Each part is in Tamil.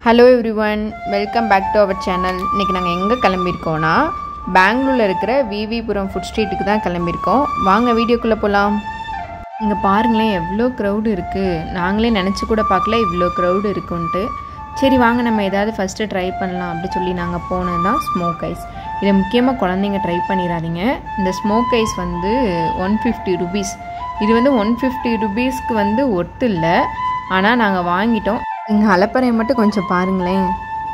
hello everyone welcome back to our channel இன்றைக்கி நாங்கள் எங்கே கிளம்பியிருக்கோன்னா பெங்களூரில் இருக்கிற விவிபுரம் ஃபுட் ஸ்ட்ரீட்டுக்கு தான் கிளம்பியிருக்கோம் வாங்க வீடியோக்குள்ளே போகலாம் இங்கே பாருங்களேன் எவ்வளோ க்ரௌடு இருக்குது நாங்களே நினச்சி கூட பார்க்கல இவ்வளோ க்ரௌடு இருக்குன்ட்டு சரி வாங்க நம்ம ஏதாவது ஃபஸ்ட்டு ட்ரை பண்ணலாம் அப்படி சொல்லி நாங்கள் போனது தான் ஸ்மோக் ஐஸ் இதை முக்கியமாக குழந்தைங்க ட்ரை பண்ணிடாதீங்க இந்த ஸ்மோக் ஐஸ் வந்து ஒன் ஃபிஃப்டி ருபீஸ் இது வந்து ஒன் ஃபிஃப்டி ருபீஸ்க்கு வந்து ஒர்த்து இல்லை ஆனால் நாங்கள் வாங்கிட்டோம் இங்கே அலப்பறையை மட்டும் கொஞ்சம் பாருங்களேன்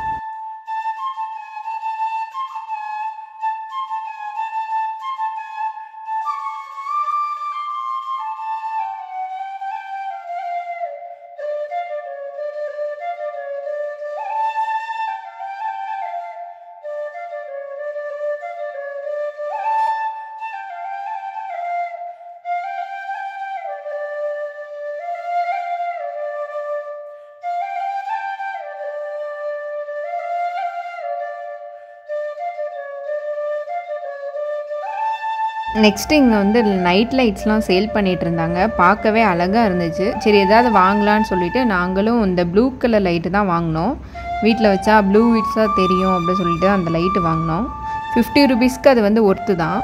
நெக்ஸ்ட்டு இங்கே வந்து நைட் லைட்ஸ்லாம் சேல் பண்ணிகிட்டு இருந்தாங்க பார்க்கவே அழகாக இருந்துச்சு சரி ஏதாவது வாங்கலான்னு சொல்லிட்டு நாங்களும் இந்த ப்ளூ கலர் லைட்டு தான் வாங்கினோம் வீட்டில் வச்சா ப்ளூ வீட்ஸாக தெரியும் அப்படின்னு சொல்லிட்டு அந்த லைட்டு வாங்கினோம் ஃபிஃப்டி ருபீஸ்க்கு அது வந்து ஒர்த்து தான்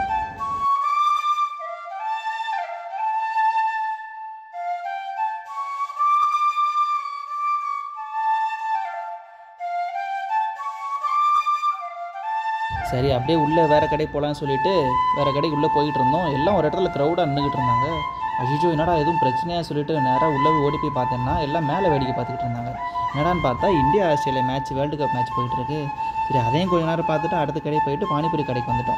சரி அப்படியே உள்ளே வேறு கடை போகலான்னு சொல்லிட்டு வேறு கடைக்கு உள்ளே போயிட்டு இருந்தோம் எல்லாம் ஒரு இடத்துல க்ரௌடாக நின்றுக்கிட்டு இருந்தாங்க அஜிஜோ என்னடா எதுவும் பிரச்சனையாக சொல்லிட்டு நேராக உள்ளே போய் ஓடி போய் பார்த்தேன்னா எல்லாம் மேலே வேடிக்கை பார்த்துக்கிட்டு இருந்தாங்க என்னடான்னு பார்த்தா India Australia match world cup match போயிட்டு இருக்கு சரி அதையும் கொஞ்ச நேரம் பார்த்துட்டு அடுத்த கடைக்கு போயிட்டு பானிபூரி கடைக்கு வந்துட்டோம்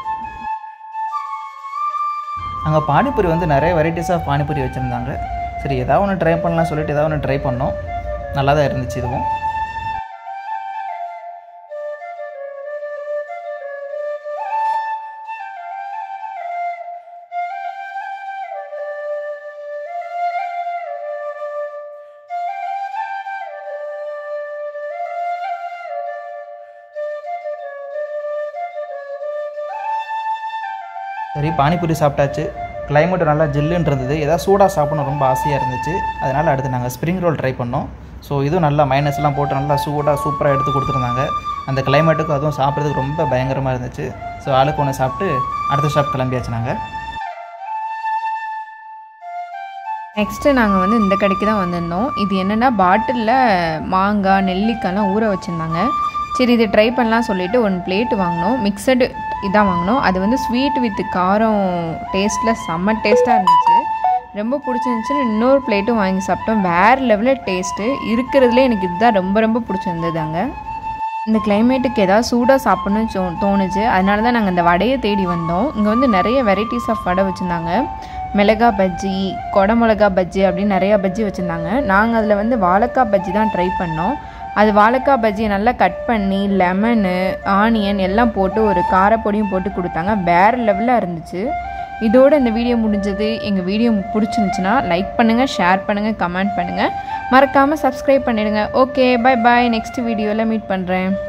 அங்கே பானிபூரி வந்து நிறைய வெரைட்டிஸ் ஆஃப் பானிபூரி வச்சுருந்தாங்க சரி ஏதாவது ஒன்று ட்ரை பண்ணலாம் சொல்லிட்டு ஏதாவது ஒன்று ட்ரை பண்ணோம் நல்லா தான் இருந்துச்சு இதுவும் சரி பானிபூரி சாப்பிட்டாச்சு கிளைமேட் நல்லா ஜில்லுன்னு இருந்தது ஏதாவது சூடாக சாப்பிடணும் ரொம்ப ஆசையாக இருந்துச்சு அதனால் அடுத்து நாங்கள் ஸ்ப்ரிங் ரோல் ட்ரை பண்ணோம் ஸோ இதுவும் நல்லா மைனஸ்லாம் போட்டு நல்லா சூடாக சூப்பராக எடுத்து கொடுத்துருந்தாங்க அந்த கிளைமேட்டுக்கும் அதுவும் சாப்பிட்றதுக்கு ரொம்ப பயங்கரமாக இருந்துச்சு ஸோ ஆளுக்கு ஒன்று சாப்பிட்டு அடுத்த ஷாப் கிளம்பியாச்சு நாங்கள் நெக்ஸ்ட்டு நாங்கள் வந்து இந்த கடைக்கு தான் வந்திருந்தோம் இது என்னென்னா பாட்டிலில் மாங்காய் நெல்லிக்காய்லாம் ஊற வச்சுருந்தாங்க சரி இதை ட்ரை பண்ணலாம் சொல்லிட்டு ஒன் பிளேட் வாங்கினோம் மிக்சடு இதான் வாங்கினோம் அது வந்து ஸ்வீட் வித் காரம் டேஸ்ட்டில் செம்ம டேஸ்ட்டாக இருந்துச்சு ரொம்ப பிடிச்சிருந்துச்சுன்னு இன்னொரு பிளேட்டும் வாங்கி சாப்பிட்டோம் வேறு லெவலில் டேஸ்ட்டு இருக்கிறதுலே எனக்கு இதுதான் ரொம்ப ரொம்ப பிடிச்சிருந்தது அங்கே இந்த கிளைமேட்டுக்கு ஏதாவது சூடாக சாப்பிட்ணுன்னு தோ தோணுச்சு அதனால தான் நாங்கள் இந்த வடையை தேடி வந்தோம் இங்கே வந்து நிறைய வெரைட்டிஸ் ஆஃப் வடை வச்சுருந்தாங்க மிளகா பஜ்ஜி கொடை மிளகா பஜ்ஜி அப்படின்னு நிறையா பஜ்ஜி வச்சுருந்தாங்க நாங்கள் அதில் வந்து வாழைக்காய் பஜ்ஜி தான் ட்ரை பண்ணோம் அது வாழைக்காய் பஜ்ஜியை நல்லா கட் பண்ணி லெமனு ஆனியன் எல்லாம் போட்டு ஒரு காரப்பொடியும் போட்டு கொடுத்தாங்க வேறு லெவலில் இருந்துச்சு இதோட இந்த வீடியோ முடிஞ்சது எங்கள் வீடியோ பிடிச்சிருந்துச்சுன்னா லைக் பண்ணுங்கள் ஷேர் பண்ணுங்கள் கமெண்ட் பண்ணுங்கள் மறக்காமல் சப்ஸ்கிரைப் பண்ணிடுங்க ஓகே பை பாய் நெக்ஸ்ட் வீடியோவில் மீட் பண்ணுறேன்